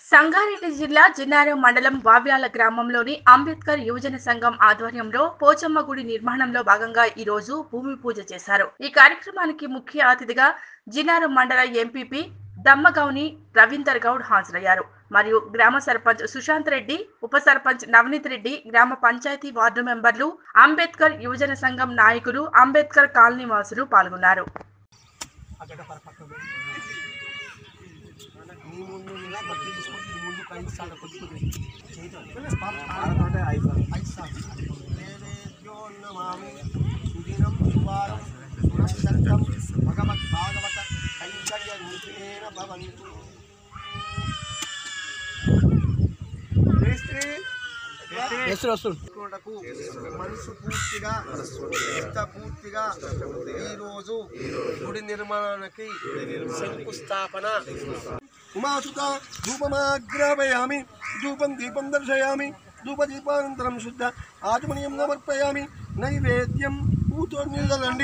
సంగారెడ్డి జిల్లా జిన్నారం మండలం వావ్యాల గ్రామంలోని అంబేద్కర్ యువజన సంఘం ఆధ్వర్యంలో పోచమ్మ గుడి నిర్మాణంలో భాగంగా ఈ రోజు భూమి పూజ చేశారు ఈ కార్యక్రమానికి ముఖ్య అతిథిగా జిన్నారం మండల ఎంపీపీ దమ్మగౌని రవీందర్ గౌడ్ హాజరయ్యారు మరియు గ్రామ సర్పంచ్ సుశాంత్ రెడ్డి ఉప సర్పంచ్ నవనీత్ రెడ్డి గ్రామ పంచాయతీ వార్డు మెంబర్లు అంబేద్కర్ యువజన సంఘం నాయకులు అంబేద్కర్ కాలనీ వాసులు పాల్గొన్నారు నీ ముందు ఇలా బట్టి తీసుకొని నీ ముందు ఐదు సార్లు కొద్ది కొద్ది ఐదు సార్లు దేవేభ్యో నమామి సుదినం సువారం సురక్షంతం భగవత్ భాగవత కైంకర్య రూపిణేన భవంతు వస్తుడు మనసు పూర్తిగా చిత్త పూర్తిగా ఈరోజు గుడి నిర్మాణానికి శంకుస్థాపన ఉమాసుత ధూపమాగ్రాపయామి ధూపం దీపం దర్శయామి ధూపదీపానంతరం శుద్ధ ఆచమనీయం సమర్పయామి నైవేద్యం పూతోర్నిల్లండి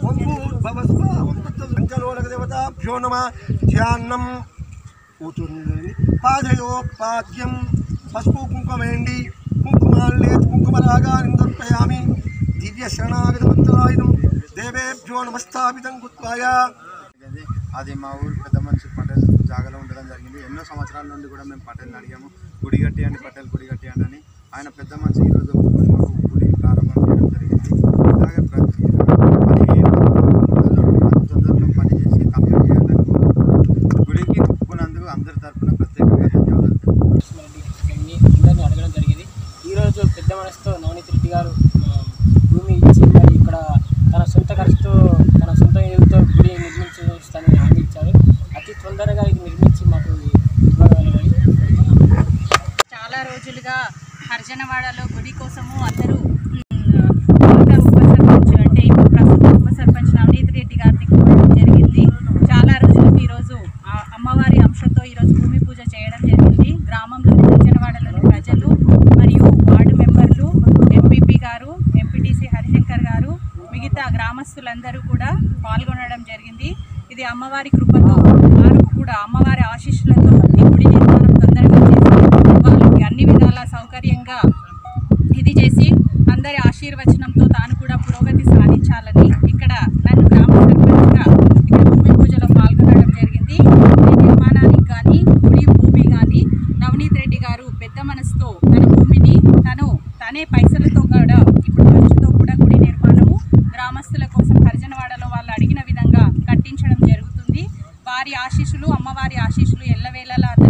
పంచలోక దేవతాభ్యో నమ ధ్యానం కూతుర్ని పాదయో పాద్యం పసుపు కుంకుమేండి కుంకుమాలే కుంకుమరాగాన్ని దర్పయామి దివ్య శరణాగత మంత్రాయుధం దేవేభ్యో నమస్తాపితం కుత్వాయ జరిగింది అది మా ఊరు పెద్ద మనిషి పటేల్ జాగాలో ఉండడం జరిగింది ఎన్నో సంవత్సరాల నుండి కూడా మేము పటేల్ని అడిగాము గుడి కట్టియండి పటేల్ గుడి కట్టియండి అని ఆయన పెద్ద మనిషి ఈరోజు మాకు గుడి ప్రారంభం చేయడం జరిగింది అలాగే ప్రతి పని ఏ అతి తొందరలో పని చేసి కంప్లీట్ చేయాలని కోరుకుంటున్నాను. గుడికి ఒప్పుకున్నందుకు అందరి తరఫున ప్రత్యేకంగా ధన్యవాదాలు తెలుపుతున్నాను. రెడ్డి అందరినీ అడగడం జరిగింది ఈరోజు పెద్ద మనసుతో నవనీత్ రెడ్డి గారు ఆ, భూమి ఇచ్చి మరి ఇక్కడ తన సొంత ఖర్చుతో తన సొంత నిధులతో గుడి నిర్మించుతానని హామీ ఇచ్చారు అతి తొందరగా ఇది నిర్మించి మాకు ఇవ్వగలరని కోరుతున్నాను. చాలా రోజులుగా హర్జనవాడలో గుడి కోసము అందరూ మ్, పాత ఉప సర్పంచ్ అంటే ఇప్పుడు ప్రస్తుత ఉప సర్పంచ్ నవనీత్ రెడ్డి గారిని కోరడం జరిగింది చాలా రోజులకు ఈరోజు ఆ అమ్మవారి అంశతో ఈరోజు భూమి పూజ చేయడం జరిగింది గ్రామంలోని హర్జనవాడలోని ప్రజలు మరియు వార్డు మెంబర్లు ఎంపీపీ గారు ఎంపీటీసీ హరిశంకర్ గారు మిగతా గ్రామస్తులందరూ కూడా పాల్గొనడం జరిగింది ఇది అమ్మవారి కృపతో వారు కూడా అమ్మవారి ఆశీస్సులతో ఈ గుడి నిర్మాణం తొందరగా చేసి వాళ్ళకి అన్ని విధాల సౌకర్యంగా ఇది చేసి అందరి ఆశీర్వచనంతో తాను కూడా పురోగతి సాధించాలని ఇక్కడ నన్ను గ్రామ సర్పంచ్గా ఇక్కడ భూమి పూజలో పాల్గొనడం జరిగింది గుడి నిర్మాణానికి కానీ గుడి భూమి కానీ నవనీత్ రెడ్డి గారు పెద్ద మనసుతో తన భూమిని తను తనే పైసలతో కూడా ఇప్పుడు ఖర్చుతో కూడా గుడి నిర్మాణము గ్రామస్తుల కోసం హరిజనవాడలో వాళ్ళు అడిగిన విధంగా కట్టించడం జరుగుతుంది వారి ఆశీస్సులు అమ్మవారి ఆశీస్సులు ఎల్లవేళలా